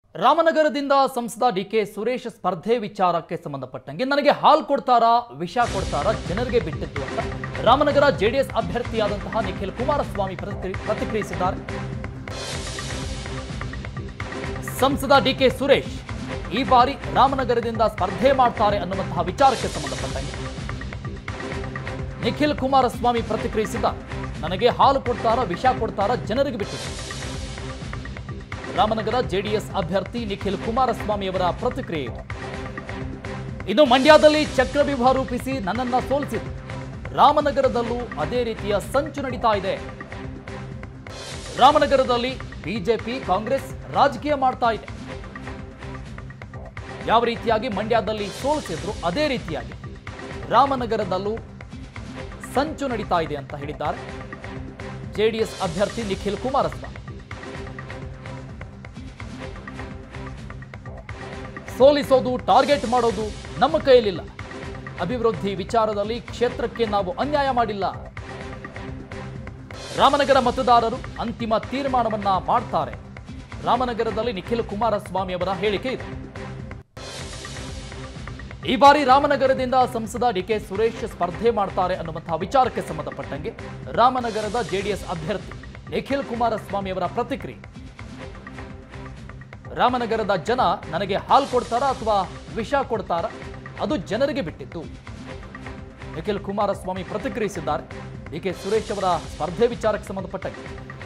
ರಾಮನಗರದಿಂದ ಸಂಸದ D K Suresh ಸ್ಪರ್ಧೆ ವಿಚಾರಕ್ಕೆ ಸಂಬಂಧಪಟ್ಟಂಗೆ ನನಗೆ ಹಾಲ್ ಕೊಡ್ತಾರಾ ವಿಷ ಕೊಡ್ತಾರಾ ಜನರಿಗೆ ಬಿಟ್ಟಿದ್ದು ಅಂತ ರಾಮನಗರ ಜೆಡಿಎಸ್ ಅಭ್ಯರ್ಥಿಯಾದಂತಹ ನಿಖಿಲ್ ಕುಮಾರಸ್ವಾಮಿ ಪ್ರತಿಕ್ರಿ- ಪ್ರತಿಕ್ರಿಯಿಸಿದ್ದಾರೆ ಸಂಸದ ಡಿ ಕೆ ಸುರೇಶ್ ಈ ಬಾರಿ ರಾಮನಗರದಿಂದ ಸ್ಪರ್ಧೆ ಮಾಡ್ತಾರೆ ಅನ್ನುವಂತಹ ವಿಚಾರಕ್ಕೆ ಸಂಬಂಧಪಟ್ಟಂಗೆ ನಿಖಿಲ್ ಕುಮಾರಸ್ವಾಮಿ ಪ್ರತಿಕ್ರಿಯಿಸಿದ್ದಾರೆ ನನಗೆ ಹಾಲು ಕೊಡ್ತಾರಾ ವಿಷ ಕೊಡ್ತಾರಾ ಜನರಿಗೆ ಬಿಟ್ಟಿದ್ದು ರಾಮನಗರ ಜೆಡಿಎಸ್ ಅಭ್ಯರ್ಥಿ ನಿಖಿಲ್ ಕುಮಾರಸ್ವಾಮಿಯವರ ಪ್ರತಿಕ್ರಿಯೆ ಇದು. ಇನ್ನು ಮಂಡ್ಯದಲ್ಲಿ ಚಕ್ರವ್ಯೂಹ ರೂಪಿಸಿ ನನ್ನನ್ನ ಸೋಲಿಸಿದ್ರು ರಾಮನಗರದಲ್ಲೂ ಅದೇ ರೀತಿಯ ಸಂಚು ನಡೀತಾ ಇದೆ ರಾಮನಗರದಲ್ಲಿ ಬಿಜೆಪಿ ಕಾಂಗ್ರೆಸ್ ರಾಜಕೀಯ ಮಾಡ್ತಾ ಇದೆ ಯಾವ ರೀತಿಯಾಗಿ ಮಂಡ್ಯದಲ್ಲಿ ಸೋಲಿಸಿದ್ರು ಅದೇ ರೀತಿಯಾಗಿ ರಾಮನಗರದಲ್ಲೂ ಸಂಚು ನಡೀತಾ ಇದೆ ಅಂತ ಹೇಳಿದ್ದಾರೆ ಜೆಡಿಎಸ್ ಅಭ್ಯರ್ಥಿ ನಿಖಿಲ್ ಕುಮಾರಸ್ವಾಮಿ ಸೋಲಿಸೋದು ಟಾರ್ಗೆಟ್ ಮಾಡೋದು ನಮ್ಮ ಕೈಯಲ್ಲಿಲ್ಲ ಅಭಿವೃದ್ಧಿ ವಿಚಾರದಲ್ಲಿ ಕ್ಷೇತ್ರಕ್ಕೆ ನಾವು ಅನ್ಯಾಯ ಮಾಡಿಲ್ಲ ರಾಮನಗರ ಮತದಾರರು ಅಂತಿಮ ತೀರ್ಮಾನವನ್ನ ಮಾಡ್ತಾರೆ ರಾಮನಗರದಲ್ಲಿ ನಿಖಿಲ್ ಕುಮಾರಸ್ವಾಮಿ ಅವರ ಹೇಳಿಕೆ ಇದೆ ಈ ಬಾರಿ ರಾಮನಗರದಿಂದ ಸಂಸದ ಡಿ ಕೆ ಸುರೇಶ್ ಸ್ಪರ್ಧೆ ಮಾಡ್ತಾರೆ ಅನ್ನುವಂತಹ ವಿಚಾರಕ್ಕೆ ಸಂಬಂಧಪಟ್ಟಂಗೆ ರಾಮನಗರದ ಜೆಡಿಎಸ್ ಅಭ್ಯರ್ಥಿ ನಿಖಿಲ್ ಕುಮಾರಸ್ವಾಮಿ ಅವರ ಪ್ರತಿಕ್ರಿಯೆ ರಾಮನಗರದ ಜನ ನನಗೆ ಹಾಲು ಕೊಡ್ತಾರಾ ಅಥವಾ ವಿಷ ಕೊಡ್ತಾರಾ ಅದು ಜನರಿಗೆ ಬಿಟ್ಟಿತ್ತು ನಿಖಿಲ್ ಕುಮಾರಸ್ವಾಮಿ ಪ್ರತಿಕ್ರಿಯಿಸಿದ್ದಾರೆ ಡಿ ಕೆ ಸುರೇಶ್ ಅವರ ಸ್ಪರ್ಧೆ ವಿಚಾರಕ್ಕೆ ಸಂಬಂಧಪಟ್ಟಂಗೆ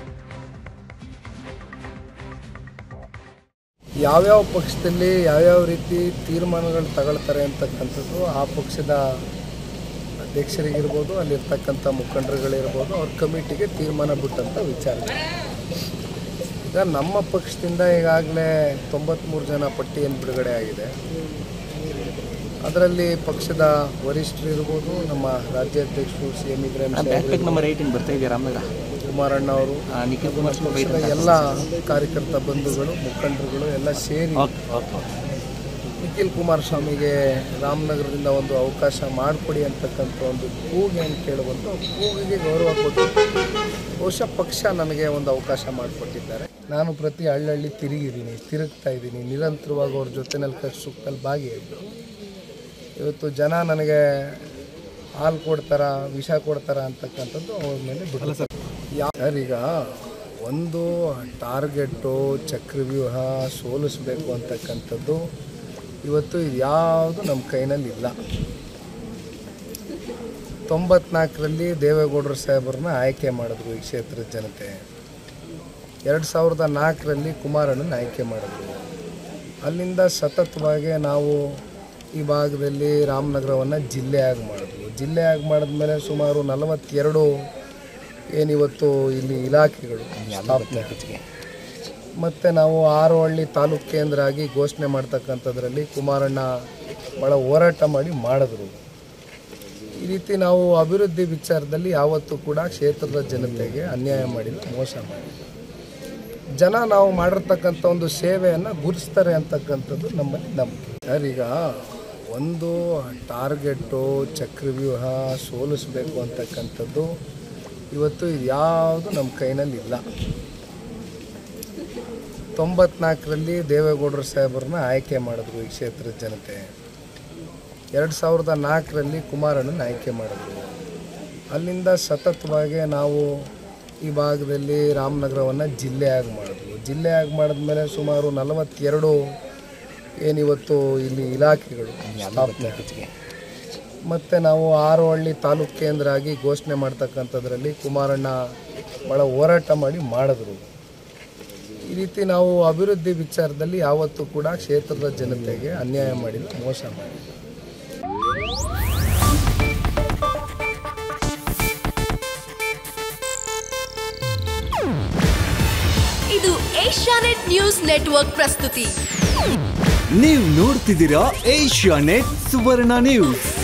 ಯಾವ್ಯಾವ ಪಕ್ಷದಲ್ಲಿ ಯಾವ್ಯಾವ ರೀತಿ ತೀರ್ಮಾನಗಳು ತಗೊಳ್ತಾರೆ ಅಂತಕ್ಕಂಥದ್ದು ಆ ಪಕ್ಷದ ಅಧ್ಯಕ್ಷರಿಗಿರ್ಬೋದು ಅಲ್ಲಿರ್ತಕ್ಕಂಥ ಮುಖಂಡರುಗಳಿರ್ಬೋದು ಅವ್ರ ಕಮಿಟಿಗೆ ತೀರ್ಮಾನ ಬಿಟ್ಟಂಥ ವಿಚಾರ ಈಗ ನಮ್ಮ ಪಕ್ಷದಿಂದ ಈಗಾಗಲೇ ತೊಂಬತ್ತ್ಮೂರು ಜನ ಪಟ್ಟಿಯನ್ನು ಬಿಡುಗಡೆ ಆಗಿದೆ ಅದರಲ್ಲಿ ಪಕ್ಷದ ವರಿಷ್ಠರು ಇರ್ಬೋದು ನಮ್ಮ ರಾಜ್ಯಾಧ್ಯಕ್ಷರು ಸಿ ಎಂ ಇಬ್ರಾಹಿಂ ಬ್ಯಾಕ್ ಸಾಹೇಬ್ರು, ನಂಬರ್ ಏಯ್ಟೀನ್ ಬರ್ತಾ ಇದೆ ರಾಮನಗರ ಕುಮಾರಣ್ಣ ಅವರು ಆ, ನಿಖಿಲ್ ಕುಮಾರಸ್ವಾಮಿ ಪಕ್ಷದ ಎಲ್ಲ ಕಾರ್ಯಕರ್ತ ಬಂಧುಗಳು ಮುಖಂಡರುಗಳು ಎಲ್ಲ ಸೇರಿ ಓಕೆ ಓಕೆ ನಿಖಿಲ್ ಕುಮಾರಸ್ವಾಮಿಗೆ ರಾಮನಗರದಿಂದ ಒಂದು ಅವಕಾಶ ಮಾಡಿಕೊಡಿ ಅಂತಕ್ಕಂಥ ಒಂದು ಕೂಗೇನು ಕೇಳುವಂಥ ಕೂಗಿಗೆ ಗೌರವ ಕೊಟ್ಟು ಬಹುಶಃ ಪಕ್ಷ ನನಗೆ ಒಂದು ಅವಕಾಶ ಮಾಡಿಕೊಟ್ಟಿದ್ದಾರೆ ನಾನು ಪ್ರತಿ ಹಳ್ಳಹಳ್ಳಿ ತಿರುಗಿದ್ದೀನಿ ತಿರುಗ್ತಾ ಇದ್ದೀನಿ ನಿರಂತರವಾಗಿ ಅವ್ರ ಜೊತೆನಲ್ಲಿ ಕಷ್ಟ ಸುಖದಲ್ಲಿ ಭಾಗಿಯಾಗಿದ್ದು ಇವತ್ತು ಜನ ನನಗೆ ಹಾಲು ಕೊಡ್ತಾರ ವಿಷ ಕೊಡ್ತಾರ ಅಂತಕ್ಕಂಥದ್ದು ಅವ್ರ ಮೇಲೆ ಬಿಡಲ್ಲ ಯಾರೀಗ ಒಂದು ಟಾರ್ಗೆಟು ಚಕ್ರವ್ಯೂಹ ಸೋಲಿಸ್ಬೇಕು ಅಂತಕ್ಕಂಥದ್ದು ಇವತ್ತು ಯಾವುದು ನಮ್ಮ ಕೈನಲ್ಲಿ ಇಲ್ಲ ತೊಂಬತ್ನಾಲ್ಕರಲ್ಲಿ ದೇವೇಗೌಡರು ಸಾಹೇಬ್ರನ್ನ ಆಯ್ಕೆ ಮಾಡಿದ್ರು ಈ ಕ್ಷೇತ್ರದ ಜನತೆ ಎರಡು ಸಾವಿರದ ನಾಲ್ಕರಲ್ಲಿ ಕುಮಾರಣ್ಣನ ಆಯ್ಕೆ ಮಾಡಿದ್ರು ಅಲ್ಲಿಂದ ಸತತವಾಗಿ ನಾವು ಈ ಭಾಗದಲ್ಲಿ ರಾಮನಗರವನ್ನು ಜಿಲ್ಲೆಯಾಗಿ ಮಾಡಿದ್ವು ಜಿಲ್ಲೆಯಾಗಿ ಮಾಡಿದ್ಮೇಲೆ ಸುಮಾರು ನಲವತ್ತೆರಡು ಏನಿವತ್ತು ಇಲ್ಲಿ ಇಲಾಖೆಗಳು ಸ್ಥಾಪನೆ ಮತ್ತು ನಾವು ಆರು ಹಳ್ಳಿ ತಾಲೂಕು ಕೇಂದ್ರ ಆಗಿ ಘೋಷಣೆ ಮಾಡ್ತಕ್ಕಂಥದ್ರಲ್ಲಿ ಕುಮಾರಣ್ಣ ಭಾಳ ಹೋರಾಟ ಮಾಡಿ ಮಾಡಿದ್ರು ಈ ರೀತಿ ನಾವು ಅಭಿವೃದ್ಧಿ ವಿಚಾರದಲ್ಲಿ ಯಾವತ್ತೂ ಕೂಡ ಕ್ಷೇತ್ರದ ಜನತೆಗೆ ಅನ್ಯಾಯ ಮಾಡಿಲ್ಲ ಮೋಸ ಮಾಡಿಲ್ಲ ಜನ ನಾವು ಮಾಡಿರ್ತಕ್ಕಂಥ ಒಂದು ಸೇವೆಯನ್ನು ಗುರುತಿಸ್ತಾರೆ ಅಂತಕ್ಕಂಥದ್ದು ನಮ್ಮಲ್ಲಿ ನಂಬಿಕೆ ಸರ್ ಈಗ ಒಂದು ಟಾರ್ಗೆಟು ಚಕ್ರವ್ಯೂಹ ಸೋಲಿಸ್ಬೇಕು ಅಂತಕ್ಕಂಥದ್ದು ಇವತ್ತು ಯಾವುದು ನಮ್ಮ ಕೈನಲ್ಲಿ ಇಲ್ಲ ತೊಂಬತ್ನಾಲ್ಕರಲ್ಲಿ ದೇವೇಗೌಡರು ಸಾಹೇಬ್ರನ್ನ ಆಯ್ಕೆ ಮಾಡಿದ್ರು ಈ ಕ್ಷೇತ್ರದ ಜನತೆ ಎರಡು ಸಾವಿರದ ನಾಲ್ಕರಲ್ಲಿ ಕುಮಾರಣ್ಣನ ಆಯ್ಕೆ ಮಾಡಿದ್ರು ಅಲ್ಲಿಂದ ಸತತವಾಗಿ ನಾವು ಈ ಭಾಗದಲ್ಲಿ ರಾಮನಗರವನ್ನು ಜಿಲ್ಲೆಯಾಗಿ ಮಾಡಿದ್ವು ಜಿಲ್ಲೆಯಾಗಿ ಮಾಡಿದ್ಮೇಲೆ ಸುಮಾರು ನಲವತ್ತೆರಡು ಏನಿವತ್ತು ಇಲ್ಲಿ ಇಲಾಖೆಗಳು ಸ್ಥಾಪನೆ ಮತ್ತು ನಾವು ಆರು ಹಳ್ಳಿ ತಾಲೂಕು ಕೇಂದ್ರ ಆಗಿ ಘೋಷಣೆ ಮಾಡ್ತಕ್ಕಂಥದ್ರಲ್ಲಿ ಕುಮಾರಣ್ಣ ಭಾಳ ಹೋರಾಟ ಮಾಡಿ ಮಾಡಿದ್ರು ಈ ರೀತಿ ನಾವು ಅಭಿವೃದ್ಧಿ ವಿಚಾರದಲ್ಲಿ ಯಾವತ್ತೂ ಕೂಡ ಕ್ಷೇತ್ರದ ಜನತೆಗೆ ಅನ್ಯಾಯ ಮಾಡಿಲ್ಲ ಮೋಸ ಮಾಡಿಲ್ಲ ಇದು ಏಷ್ಯಾನೆಟ್ ನ್ಯೂಸ್ ನೆಟ್ವರ್ಕ್ ಪ್ರಸ್ತುತಿ ನೀವು ನೋಡ್ತಿದ್ದೀರಾ ಏಷ್ಯಾ ನೆಟ್ ಸುವರ್ಣ ನ್ಯೂಸ್